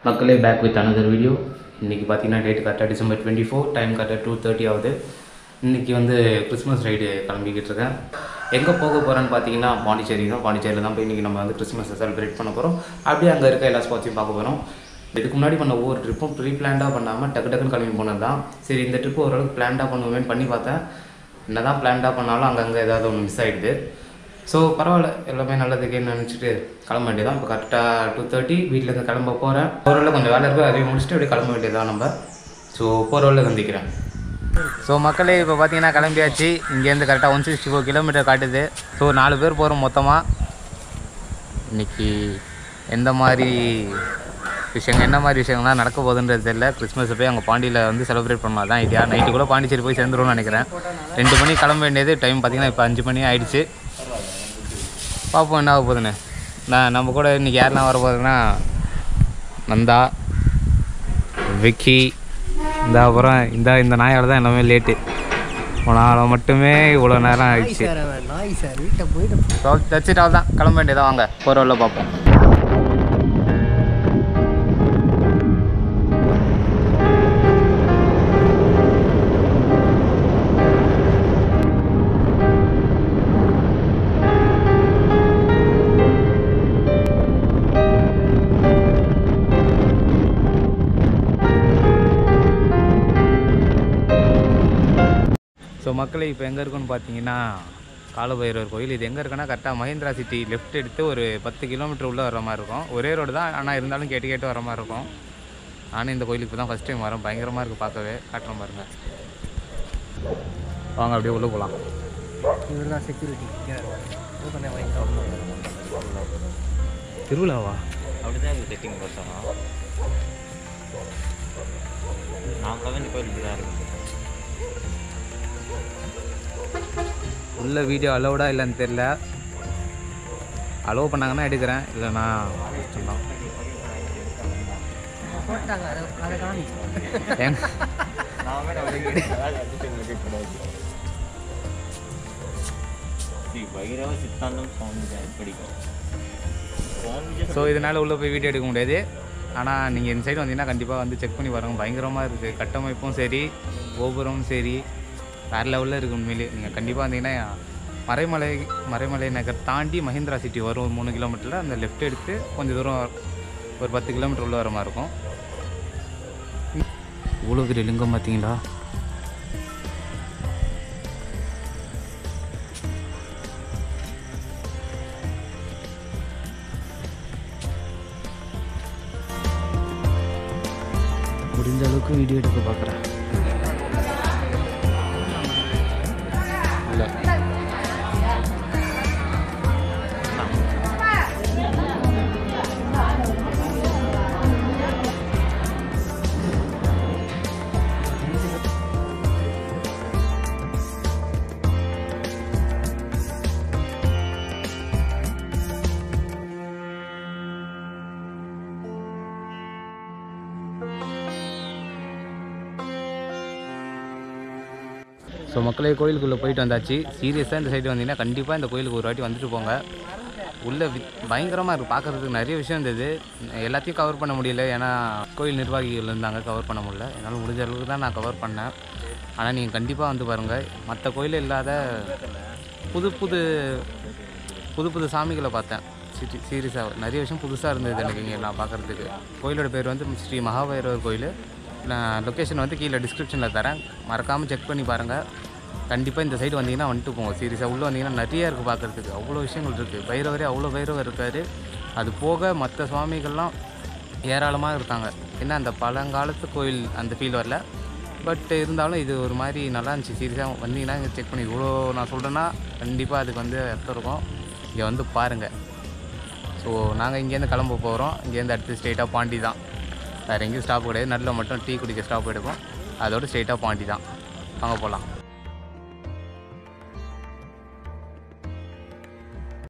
மக்களே back with another video இன்றைக்கி பார்த்தீங்கன்னா டேட் கரெக்டாக டிசம்பர் டுவெண்ட்டி ஃபோர் டைம் கரெக்டாக டூ தேர்ட்டி ஆகுது இன்றைக்கி வந்து கிறிஸ்மஸ் ரைடு கிளம்பிக்கிட்டு இருக்கேன் எங்கே போக போகிறேன்னு பார்த்தீங்கன்னா பாண்டிச்சேரி தான் பாண்டிச்சேரியில் தான் போய் இன்றைக்கி நம்ம வந்து கிறிஸ்மஸை செலிப்ரேட் பண்ண போகிறோம் அப்படியே அங்கே இருக்க எல்லா ஸ்பாட்ஸையும் பார்க்க போகிறோம் இதுக்கு முன்னாடி பண்ண ஒவ்வொரு ட்ரிப்பும் ப்ரீ பிளான்டாக பண்ணாமல் டக்கு டக்குன்னு கிளம்பி போனது தான் சரி இந்த ட்ரிப்பு ஓரளவுக்கு பிளான்டாக பண்ணுவேன்னு பண்ணி பார்த்தேன் என்ன தான் பிளான்டாக பண்ணாலும் அங்கங்கே ஏதாவது ஒன்று மிஸ் ஆகிடுது ஸோ பரவாயில்ல எல்லாமே நல்லதுக்கேன்னு நினச்சிட்டு கிளம்ப வேண்டியதான் இப்போ கரெக்டாக டூ தேர்ட்டி வீட்டிலேருந்து கிளம்ப போகிறேன் போகிற கொஞ்சம் வேலை இருக்குது அதையும் முடிச்சுட்டு அப்படியே கிளம்ப வேண்டியதான் நம்ம ஸோ போகிற வழியில் சந்திக்கிறேன் ஸோ மக்களே இப்போ பார்த்தீங்கன்னா கிளம்பியாச்சு இங்கேருந்து கரெக்டாக ஒன் சிக்ஸ்டி ஃபோர் கிலோமீட்டர் காட்டுது ஸோ நாலு பேர் போகிறோம் மொத்தமாக இன்னைக்கு எந்த மாதிரி விஷயங்கள் என்ன மாதிரி விஷயங்கள்லாம் நடக்க போகுதுன்றது தெரியல கிறிஸ்மஸ் போய் அங்கே பாண்டியில் வந்து செலிப்ரேட் பண்ணலாம் தான் ஐடியா நைட்டு கூட பாண்டிச்சேரி போய் சேர்ந்துருவோம்னு நினைக்கிறேன் ரெண்டு மணி கிளம்ப வேண்டியது டைம் பார்த்தீங்கன்னா இப்போ அஞ்சு மணி ஆயிடுச்சு பார்ப்போம் என்ன ஆக போகுதுன்னு நான் நம்ம கூட இன்றைக்கி யாரெல்லாம் வர போகுதுன்னா நந்தா விக்கி இந்த அப்புறம் இந்த இந்த நாயால் தான் எல்லாமே லேட்டு உனால் மட்டுமே இவ்வளோ நேரம் ஆயிடுச்சு சார் அவன் நாய் சார் வீட்டை போயிட்டு ஸோ தச்சுட்டு அவள் தான் கிளம்ப வேண்டியதான் வாங்க போகிற வழியில் பார்ப்போம் ஸோ மக்களே இப்போ எங்கே இருக்குன்னு பார்த்தீங்கன்னா காலபைரவர் கோயில் இது எங்கே இருக்குன்னா கரெக்டாக மஹேந்திரா சிட்டி லெஃப்ட் எடுத்து ஒரு பத்து கிலோமீட்டர் உள்ளே வர மாதிரி இருக்கும் ஒரே ரோடு தான் ஆனால் இருந்தாலும் கேட்டு கேட்டு வர மாதிரி இருக்கும் நானும் இந்த கோயிலுக்கு தான் ஃபஸ்ட் டைம் வரேன் பயங்கரமாக இருக்குது பார்க்கவே காட்டுறேன் பாருங்க வாங்க அப்படியே உள்ளே போகலாம் இவர் தான் செக்யூரிட்டி பண்ண வாங்கி திருவிழாவா அப்படிதான் இது செட்டிங் பார்த்தோம் நாங்களாவே இந்த கோயில் இப்படி தான் இருக்கு உள்ள வீடியோ அலோடா இல்லைன்னு தெரில அலோவ் பண்ணாங்கன்னா எடுக்கிறேன் இல்லைன்னா கஷ்டம்தான் போட்டாங்க அதை அதை காமி ஏங்க ஸ்ரீ பைரவ சித்தாந்தம் சுவாமி படிக்கும் சுவாமி ஸோ இதனால் உள்ளே போய் வீடியோ எடுக்க முடியாது ஆனால் நீங்கள் இந்த சைடு வந்தீங்கன்னா கண்டிப்பாக வந்து செக் பண்ணி பாருங்க பயங்கரமாக இருக்குது கட்டமைப்பும் சரி கோபுரமும் சரி வேறு லெவலில் இருக்குது உண்மையிலே நீங்கள் கண்டிப்பாக வந்தீங்கன்னா மறைமலை மறைமலை நகர் தாண்டி மஹிந்திரா சிட்டி வரும் ஒரு மூணு கிலோமீட்டரில் அந்த லெஃப்ட் எடுத்து கொஞ்சம் தூரம் ஒரு பத்து கிலோமீட்டர் உள்ள வர மாதிரி இருக்கும் இவ்வளோ பெரிய லிங்கம் பார்த்தீங்களா முடிஞ்ச அளவுக்கு வீடியோ எடுக்க பார்க்குறேன் இல்லை ஸோ மக்களே கோயிலுக்குள்ளே போயிட்டு வந்தாச்சு சீரியஸாக இந்த சைடு வந்தீங்கன்னா கண்டிப்பாக இந்த கோயிலுக்கு ஒரு வாட்டி வந்துட்டு போங்க உள்ளே பயங்கரமாக இருக்குது பார்க்குறதுக்கு நிறைய விஷயம் இருந்தது எல்லாத்தையும் கவர் பண்ண முடியல ஏன்னா கோயில் நிர்வாகிகள் இருந்தாங்க கவர் பண்ண முடியல என்னால் முடிஞ்ச அளவுக்கு தான் நான் கவர் பண்ணேன் ஆனால் நீங்கள் கண்டிப்பாக வந்து பாருங்கள் மற்ற கோயில் இல்லாத புது புது புது புது சாமிகளை பார்த்தேன் சிட்டி சீரியஸாக நிறைய விஷயம் புதுசாக இருந்தது எனக்கு இங்கே நான் பார்க்குறதுக்கு கோயிலோட பேர் வந்து ஸ்ரீ மகாபைரவர் கோயில் நான் லொக்கேஷன் வந்து கீழே டிஸ்கிரிப்ஷனில் தரேன் மறக்காமல் செக் பண்ணி பாருங்கள் கண்டிப்பாக இந்த சைடு வந்தீங்கன்னா வந்துட்டு போங்க சீரியஸாக உள்ளே வந்தீங்கன்னா நிறைய இருக்குது பார்க்குறதுக்கு அவ்வளோ விஷயங்கள் இருக்குது பைரவரே அவ்வளோ பைரவர் இருக்கார் அது போக மற்ற சுவாமிகள்லாம் ஏராளமாக இருக்காங்க ஏன்னா அந்த பழங்காலத்து கோயில் அந்த ஃபீல் வரல பட் இருந்தாலும் இது ஒரு மாதிரி நல்லா இருந்துச்சு சீரியஸாக வந்தீங்கன்னா இங்கே செக் பண்ணி இவ்வளோ நான் சொல்கிறேன்னா கண்டிப்பாக அதுக்கு வந்து அர்த்தம் இருக்கும் இங்கே வந்து பாருங்கள் ஸோ நாங்கள் இங்கேருந்து கிளம்ப போகிறோம் இங்கேருந்து அடுத்து ஸ்ட்ரெயிட்டாக பாண்டி தான் வேறு எங்கேயும் ஸ்டாப் கிடையாது நடுவில் மட்டும் டீ குடிக்க ஸ்டாப் எடுப்போம் அதோட ஸ்ட்ரெயிட்டாக பாண்டி தான் வாங்க போகலாம்